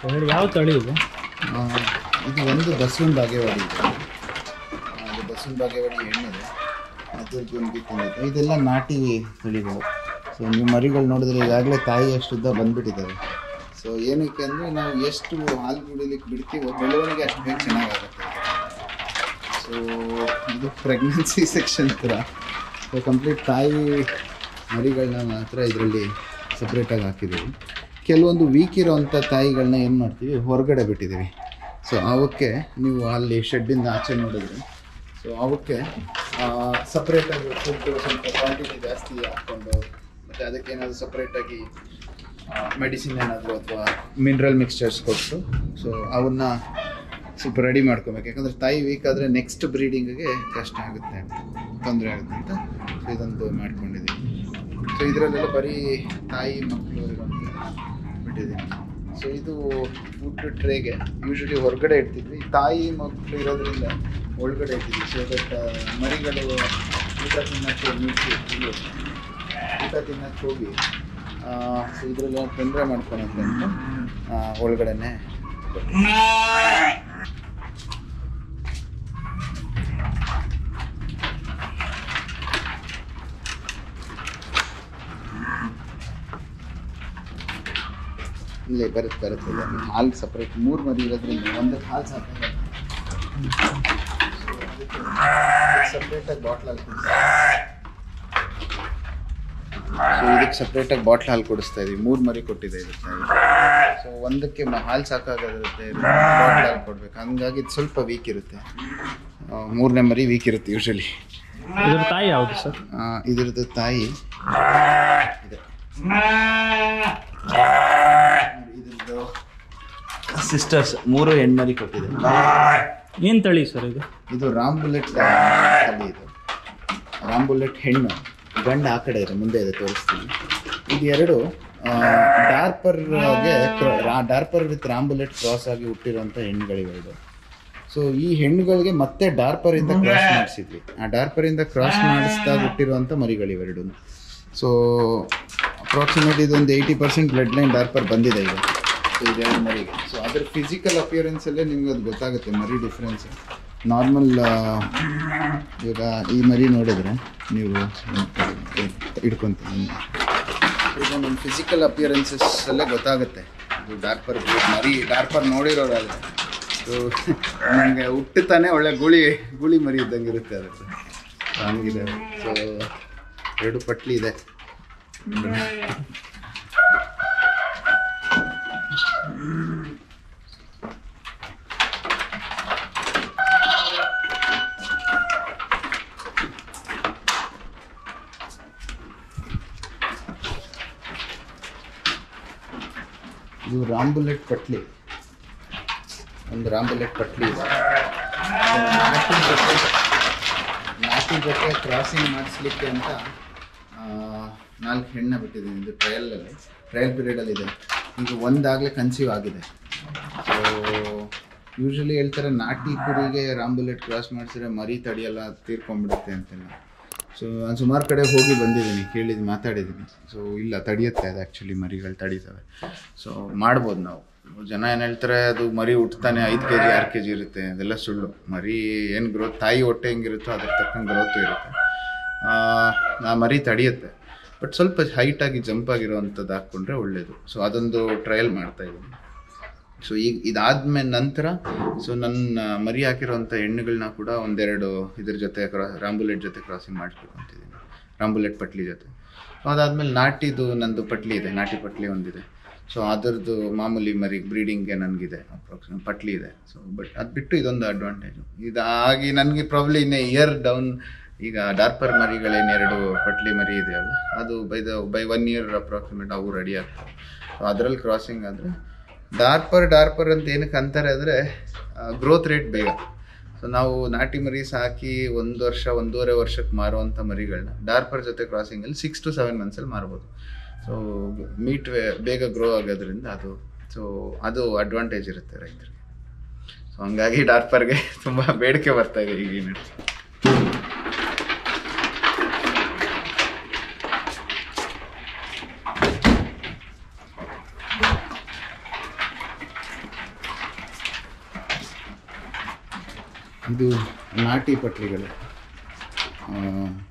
ಹೇಳಿ ಯಾವ ತಳಿ ಇದು ಆ, ಇದು ಒಂದು ಬಸವನ ಬಾಗೇವಾಡಿ ಇದೆ ಆ, ಅದು ಬಸವನ ಬಾಗೇವಾಡಿ ಹೆಣ್ಣಿದೆ ಅದ್ರದ್ದು ಒಂದು ಬಿತ್ತಂದಿದೆ ಇದೆಲ್ಲ ನಾಟಿ ತಳಿಗಳು ಸೊ ನೀವು ಮರಿಗಳು ನೋಡಿದ್ರೆ ಈಗಾಗಲೇ ತಾಯಿ ಅಷ್ಟು ಉದ್ದ ಬಂದ್ಬಿಟ್ಟಿದ್ದಾವೆ ಸೊ ಏನಕ್ಕೆ ಅಂದರೆ ನಾವು ಎಷ್ಟು ಹಾಲು ಕುಡಿಲಿಕ್ಕೆ ಬಿಡ್ತೀವೋ ಬೆಳವಣಿಗೆ ಅಷ್ಟು ಬೇಗ ಚೆನ್ನಾಗಾಗುತ್ತೆ ಸೊ ಇದು ಪ್ರೆಗ್ನೆನ್ಸಿ ಸೆಕ್ಷನ್ ಥರ ಸೊ ಕಂಪ್ಲೀಟ್ ತಾಯಿ ಮರಿಗಳನ್ನ ಮಾತ್ರ ಇದರಲ್ಲಿ ಸಪ್ರೇಟಾಗಿ ಹಾಕಿದ್ದೀವಿ ಕೆಲವೊಂದು ವೀಕ್ ಇರೋವಂಥ ತಾಯಿಗಳನ್ನ ಏನು ಮಾಡ್ತೀವಿ ಹೊರಗಡೆ ಬಿಟ್ಟಿದ್ದೀವಿ ಸೊ ಅವಕ್ಕೆ ನೀವು ಅಲ್ಲಿ ಶೆಡ್ಡಿಂದ ಆಚೆ ನೋಡಿದ್ರೆ ಸೊ ಅವಕ್ಕೆ ಸಪ್ರೇಟಾಗಿ ಫುಡ್ ಸ್ವಲ್ಪ ಕ್ವಾಂಟಿಟಿ ಜಾಸ್ತಿ ಹಾಕ್ಕೊಂಡು ಮತ್ತು ಅದಕ್ಕೆ ಏನಾದರೂ ಸಪ್ರೇಟಾಗಿ ಮೆಡಿಸಿನ್ ಏನಾದರೂ ಅಥವಾ ಮಿನರಲ್ ಮಿಕ್ಸ್ಚರ್ಸ್ ಕೊಟ್ಟು ಸೊ ಅವನ್ನ ಸ್ವಲ್ಪ ರೆಡಿ ಮಾಡ್ಕೊಬೇಕು ಯಾಕಂದರೆ ತಾಯಿ ವೀಕ್ ಆದರೆ ನೆಕ್ಸ್ಟ್ ಬ್ರೀಡಿಂಗಿಗೆ ಕಷ್ಟ ಆಗುತ್ತೆ ತೊಂದರೆ ಆಗುತ್ತೆ ಅಂತ ಸೊ ಇದೊಂದು ಮಾಡ್ಕೊಂಡಿದ್ದೀವಿ ಸೊ ಇದರಲ್ಲೆಲ್ಲ ಬರೀ ತಾಯಿ ಮಕ್ಕಳು ಇರುವಂಥ ಬಿಟ್ಟಿದ್ದೀನಿ ಸೊ ಇದು ಫುಡ್ ಟ್ರೇಗೆ ಯೂಶಲಿ ಹೊರಗಡೆ ಇಡ್ತಿದ್ವಿ ತಾಯಿ ಮಕ್ಕಳು ಇರೋದ್ರಿಂದ ಒಳಗಡೆ ಇಟ್ಟಿದ್ವಿ ಸೊ ದಟ್ ಮರಿಗಳು ಊಟ ತಿನ್ನೋಕ್ಕೆ ಮೀಸಿ ಊಟ ತಿನ್ನೋಕ್ಕೆ ಹೋಗಿ ಸೊ ಇದರಲ್ಲಿ ತೊಂದರೆ ಮಾಡ್ಕೊಳಕ್ಕೆ ಅಂತ ಆ, ಒಳಗಡೆನೆ ಇಲ್ಲೇ ಬರುತ್ತೆ ಬರುತ್ತೆ ಇದೆ ಹಾಲು ಸಪ್ರೇಟ್ ಮೂರು ಮರಿ ಇರೋದ್ರಿಂದ ಒಂದಕ್ಕೆ ಹಾಲು ಸಾಕಾಗಲ್ಲ ಸಪ್ರೇಟಾಗಿ ಬಾಟ್ಲ್ ಹಾಲು ಸೊ ಇದಕ್ಕೆ ಸಪ್ರೇಟಾಗಿ ಬಾಟ್ಲ್ ಹಾಲು ಕೊಡಿಸ್ತಾ ಇದೀವಿ ಮೂರು ಮರಿ ಕೊಟ್ಟಿದೆ ಇದಕ್ಕೆ ಸೊ ಒಂದಕ್ಕೆ ಮ- ಹಾಲು ಸಾಕಾಗಿರುತ್ತೆ ಬಾಟ್ಲ್ ಹಾಲು ಕೊಡ್ಬೇಕು ಹಂಗಾಗಿ ಇದು ಸ್ವಲ್ಪ ವೀಕ್ ಇರುತ್ತೆ ಆ, ಮೂರನೇ ಮರಿ ವೀಕ್ ಇರುತ್ತೆ ಯೂಶಲಿ ಇದ್ರ ತಾಯಿ ಯಾವುದು ಸರ್ ಇದ್ರದ್ದು ತಾಯಿ ಇದೆ ಇದ್ರದ್ದು ಸಿಸ್ಟರ್ಸ್ ಮೂರು ಹೆಣ್ಮರಿ ಕೊಟ್ಟಿದೆ ಏನು ತಳಿ ಸರ್ ಇದು ಇದು ರಾಮ್ ಬುಲೆಟ್ ತಳಿ ಇದು ರಾಮ್ ಬುಲೆಟ್ ಹೆಣ್ಣು ಗಂಡು ಆ ಕಡೆ ಇದೆ ಮುಂದೆ ಇದೆ ತೋರಿಸ್ತೀನಿ ಇದು ಎರಡು ಡಾರ್ಪರ್ಗೆ Dorper with ram bullet cross ಆಗಿ ಹುಟ್ಟಿರುವಂಥ ಹೆಣ್ಣುಗಳಿವೆರಡು ಸೊ ಈ ಹೆಣ್ಣುಗಳಿಗೆ ಮತ್ತೆ ಡಾರ್ಪರ್ ಇಂದ ಕ್ರಾಸ್ ಮಾಡಿಸಿದ್ವಿ ಆ ಡಾರ್ಪರ್ ಇಂದ ಕ್ರಾಸ್ ಮಾಡಿಸಿದಾಗ ಹುಟ್ಟಿರುವಂಥ ಮರಿಗಳಿವೆರಡು ಸೊ ಅಪ್ರಾಕ್ಸಿಮೇಟ್ ಇದೊಂದು eighty percent blood line Dorper ಬಂದಿದೆ ಈಗ ಸೊ ಇದೆರಡು ಮರಿಗೆ ಸೊ ಅದ್ರ ಫಿಸಿಕಲ್ ಅಪಿಯರೆನ್ಸಲ್ಲೇ ನಿಮ್ಗೆ ಅದು ಗೊತ್ತಾಗುತ್ತೆ ಮರಿ ಡಿಫ್ರೆನ್ಸ್ ನಾರ್ಮಲ್ ಇವಾಗ ಈ ಮರಿ ನೋಡಿದ್ರೆ ನೀವು ಇಟ್ಕೊತೀನಿ ಈಗ ನಮ್ಮ ಫಿಸಿಕಲ್ ಅಪಿಯರೆನ್ಸಸ್ ಅಲ್ಲೇ ಗೊತ್ತಾಗುತ್ತೆ ಇದು ಡಾರ್ಪರ್ ಮರಿ ಡಾರ್ಪರ್ ನೋಡಿರೋರಾದ್ರೆ ಸೊ ನನಗೆ ಹುಟ್ಟುತ್ತಾನೆ ಒಳ್ಳೆ ಗುಳಿ ಗುಳಿ ಮರಿ ಇದ್ದಂಗೆ ಇರುತ್ತೆ ಅದಕ್ಕೆ ಸೊ ಹಂಗಿದೆ ಸೊ ಎರಡು ಪಟ್ಲಿ ಇದೆ ಇದು ರಾಮ್ ಬುಲೆಟ್ ಪಟ್ಲಿ ಒಂದು ರಾಮ್ ಬುಲೆಟ್ ಪಟ್ಲಿ ಇದೆ ನಾಟಿ ಜೊತೆ ನಾಟಿ ಜೊತೆ ಕ್ರಾಸಿಂಗ್ ಮಾಡಿಸ್ಲಿಕ್ಕೆ ಅಂತ ಆ, ನಾಲ್ಕು ಹೆಣ್ಣು ಬಿಟ್ಟಿದ್ದೀನಿ ಇದು ಟ್ರಯಲಲ್ಲಿ ಟ್ರಯಲ್ ಪೀರಿಯಡಲ್ಲಿ ಇದೆ ಈಗ ಒಂದಾಗಲೇ ಕನ್ಸೀವ್ ಆಗಿದೆ ಸೊ ಯೂಶಲಿ ಹೇಳ್ತಾರೆ ನಾಟಿ ಕುರಿಗೆ ರಾಮ್ ಬುಲೆಟ್ ಕ್ರಾಸ್ ಮಾಡಿಸಿದ್ರೆ ಮರಿ ತಡಿಯಲ್ಲ ತೀರ್ಕೊಂಡ್ಬಿಡುತ್ತೆ ಅಂತೆಲ್ಲ ಸೊ ನಾನು ಸುಮಾರು ಕಡೆ ಹೋಗಿ ಬಂದಿದ್ದೀನಿ ಕೇಳಿದ್ದು ಮಾತಾಡಿದ್ದೀನಿ ಸೊ ಇಲ್ಲ ತಡಿಯುತ್ತೆ ಅದು ಆ್ಯಕ್ಚುಲಿ ಮರಿಗಳು ತಡೀತವೆ ಸೊ ಮಾಡ್ಬೋದು ನಾವು ಜನ ಏನು ಹೇಳ್ತಾರೆ ಅದು ಮರಿ ಹುಟ್ತಾನೆ ಐದು ಕೆ ಜಿ ಆರು ಕೆ ಜಿ ಇರುತ್ತೆ ಅದೆಲ್ಲ ಸುಳ್ಳು ಮರಿ ಏನು ಗ್ರೋತ್ ತಾಯಿ ಹೊಟ್ಟೆ ಹೆಂಗಿರುತ್ತೋ ಅದ್ರ ತಕ್ಕಂಗೆ ಗ್ರೋತು ಇರುತ್ತೆ ಆ, ಆ ಮರಿ ತಡೆಯುತ್ತೆ ಬಟ್ ಸ್ವಲ್ಪ ಹೈಟಾಗಿ ಜಂಪ್ ಆಗಿರೋವಂಥದ್ದು ಹಾಕ್ಕೊಂಡ್ರೆ ಒಳ್ಳೆಯದು ಸೊ ಅದೊಂದು ಟ್ರಯಲ್ ಮಾಡ್ತಾ ಇದ್ದೀನಿ ಸೊ ಈಗ ಇದಾದ್ಮೇಲೆ ನಂತರ ಸೊ ನನ್ನ ಮರಿ ಹಾಕಿರೋಂಥ ಹೆಣ್ಣುಗಳನ್ನ ಕೂಡ ಒಂದೆರಡು ಇದ್ರ ಜೊತೆ ಕ್ರಾ ರಾಂಬುಲೆಟ್ ಜೊತೆ ಕ್ರಾಸಿಂಗ್ ಮಾಡಿಸ್ಬೇಕು ಅಂತಿದ್ದೀನಿ ರಾಂಬುಲೆಟ್ ಪಟ್ಲಿ ಜೊತೆ ಸೊ ಅದಾದ್ಮೇಲೆ ನಾಟಿದು ನಂದು ಪಟ್ಲಿ ಇದೆ ನಾಟಿ ಪಟ್ಲಿ ಒಂದಿದೆ ಸೊ ಅದರದ್ದು ಮಾಮೂಲಿ ಮರಿ ಬ್ರೀಡಿಂಗ್ಗೆ ನನಗಿದೆ ಅಪ್ರಾಕ್ಸಿಮೇಟ್ ಪಟ್ಲಿ ಇದೆ ಸೊ ಬಟ್ ಅದು ಬಿಟ್ಟು ಇದೊಂದು ಅಡ್ವಾಂಟೇಜು ಇದಾಗಿ ನನಗೆ ಪ್ರಾಬ್ಲಿ ಇನ್ನೇ ಇಯರ್ ಡೌನ್ ಈಗ ಡಾರ್ಪರ್ ಮರಿಗಳೇನು ಎರಡು ಪಟ್ಲಿ ಮರಿ ಇದೆಯಲ್ಲ ಅದು by the by one year approximate ಅವು ರೆಡಿ ಆಗ್ತವೆ ಸೊ ಅದರಲ್ಲಿ ಕ್ರಾಸಿಂಗ್ ಆದರೆ ಡಾರ್ಪರ್ ಡಾರ್ಪರ್ ಅಂತ ಏನಕ್ಕೆ ಅಂತಾರೆ ಅಂದರೆ ಗ್ರೋತ್ ರೇಟ್ ಬೇಗ ಸೊ ನಾವು ನಾಟಿ ಮರಿ ಸಾಕಿ ಒಂದು ವರ್ಷ ಒಂದೂವರೆ ವರ್ಷಕ್ಕೆ ಮಾರುವಂಥ ಮರಿಗಳನ್ನ ಡಾರ್ಪರ್ ಜೊತೆ ಕ್ರಾಸಿಂಗಲ್ಲಿ ಸಿಕ್ಸ್ ಟು ಸೆವೆನ್ ಮಂತ್ಸಲ್ಲಿ ಮಾರ್ಬೋದು ಸೊ ಮೀಟ್ ಬೇಗ ಗ್ರೋ ಆಗೋದ್ರಿಂದ ಅದು ಸೊ ಅದು ಅಡ್ವಾಂಟೇಜ್ ಇರುತ್ತೆ ರೈತರಿಗೆ ಸೊ ಹಂಗಾಗಿ ಡಾರ್ಪರ್ಗೆ ತುಂಬ ಬೇಡಿಕೆ ಬರ್ತಾ ಇದೆ ಈಗಿನ ಇದು ನಾಟಿ ಪಟ್ಲಿಗಳು ಆ,